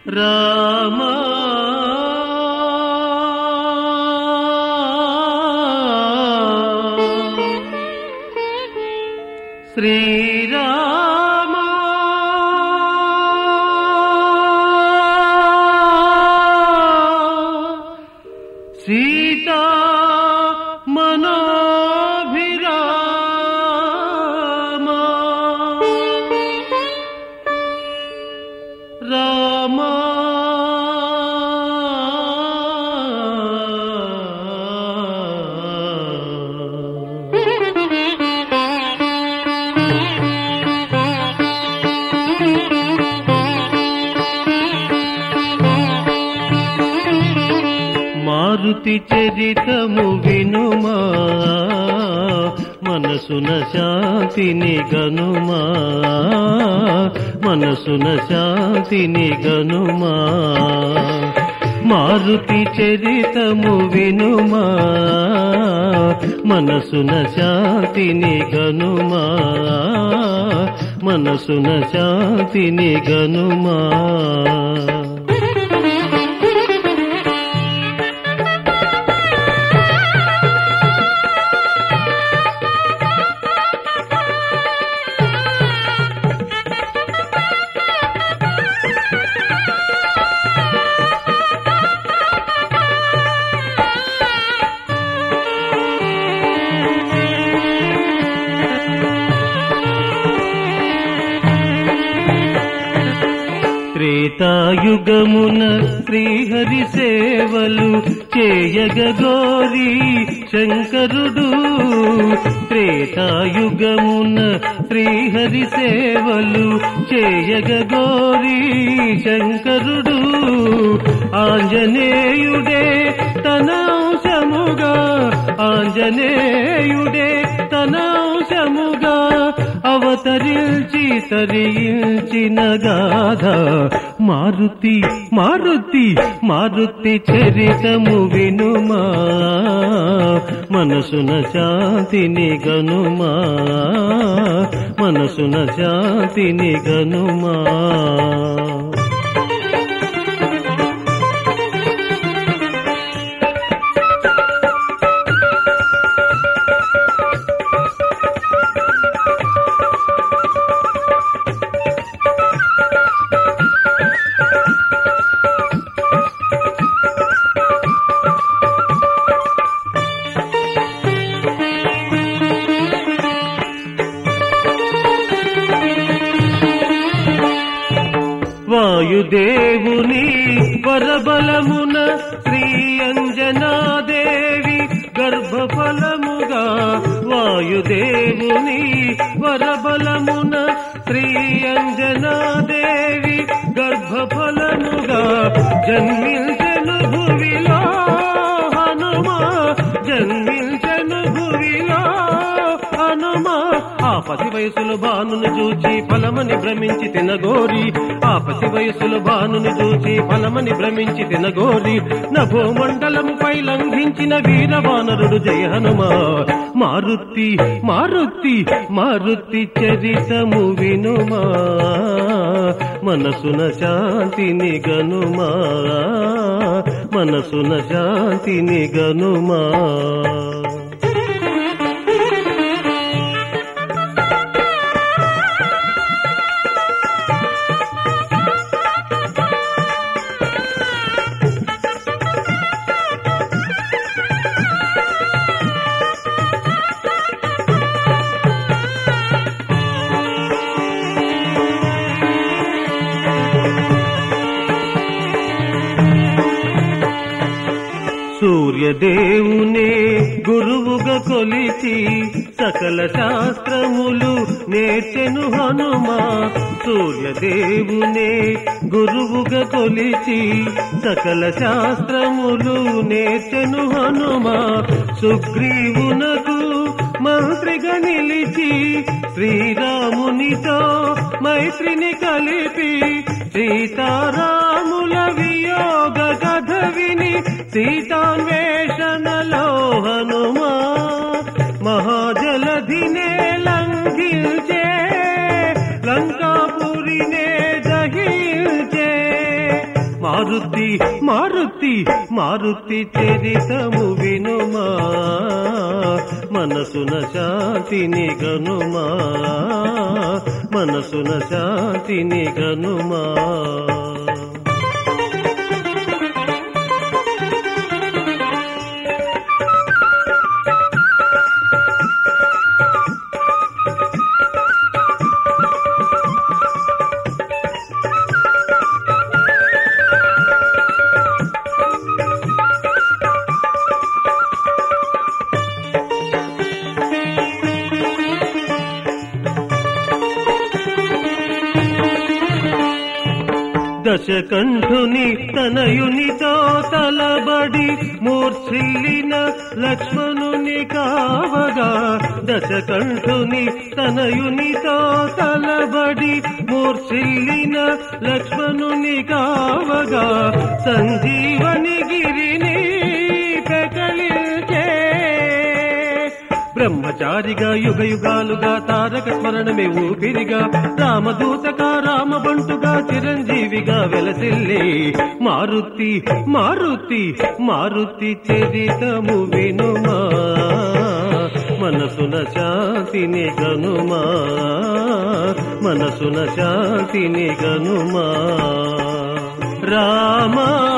రామా శ్రీరామా సీతా మనోభిరామా రామా మారుతి చరితము వినుమా మనసున శాంతిని గనుమా మనసున శాంతిని గనుమా మారుతి చరితము వినుమా మనసున శాంతిని గనుమా మనసున శాంతిని గనుమా త్రేతాయుగమున శ్రీహరి సేవలు చేయగోరి శంకరుడు త్రేతాయుగమున శ్రీహరి సేవలు చేయగోరి శంకరుడు ఆంజనేయుడే తన అంశముగా ఆంజనేయుడే తన అంశముగా అవతరించి తరించిన గాథ మారుతి మారుతి మారుతి చరితము వినుమా మనసున శాంతిని గనుమా మనసున శాంతిని గనుమా వాయుదేవుని వరబలమున శ్రీ అంజనాదేవి గర్భఫలముగా వాయుదేవుని వరబలమున శ్రీ అంజనాదేవి గర్భఫలముగా జన్మించను భువిలో హనుమా జన్మించను భువిలో హనుమా ఆ పసి వయసులో భానుని చూచి ఫలమని భ్రమించి తినగోరి ఆ పసి వయసులో భానుని చూచి ఫలమని భ్రమించి తినగోరి నభో మండలముపై లంఘించిన వీరవానరుడు జయ హనుమా మారుతి మారుతి మారుతి చరితము వినుమా మనసున శాంతిని గనుమా మనసున శాంతిని గనుమా సూర్యదేవునే గురువుగా కొలిచి సకల శాస్త్రములు నేర్చెను హనుమా సూర్యదేవునే గురువుగా కొలిచి సకల శాస్త్రములు నేర్చెను హనుమా సుగ్రీవునకు మంత్రిగా నిలిచి శ్రీరామునితో మైత్రిని కలిపి సీతారాముల వియోగ కథ విని సీతాన్వేషణలో హనుమా మహాజలధినే లంఘించే లంకాపురినే దహించే మారుతి మారుతి మారుతి చరితము వినుమా మనసున శాంతిని గనుమా మనసున శాంతిని గనుమా దశకంఠుని తనయునితో తలబడి మూర్ఛిల్లిన లక్ష్మణుని కావగా దశకంఠుని తనయునితో తలబడి మూర్ఛిల్లిన లక్ష్మణుని కావగా సంజీవని గిరిని పెకలించే బ్రహ్మచారిగా యుగ యుగాలుగా తారక స్మరణమే ఊపిరిగా రామదూతగా రామబంటుగా చిరంజీవిగా వెలసిల్లే మారుతి మారుతి మారుతి చరితము వినుమా మనసున శాంతిని గనుమా మనసున శాంతిని గనుమా రామా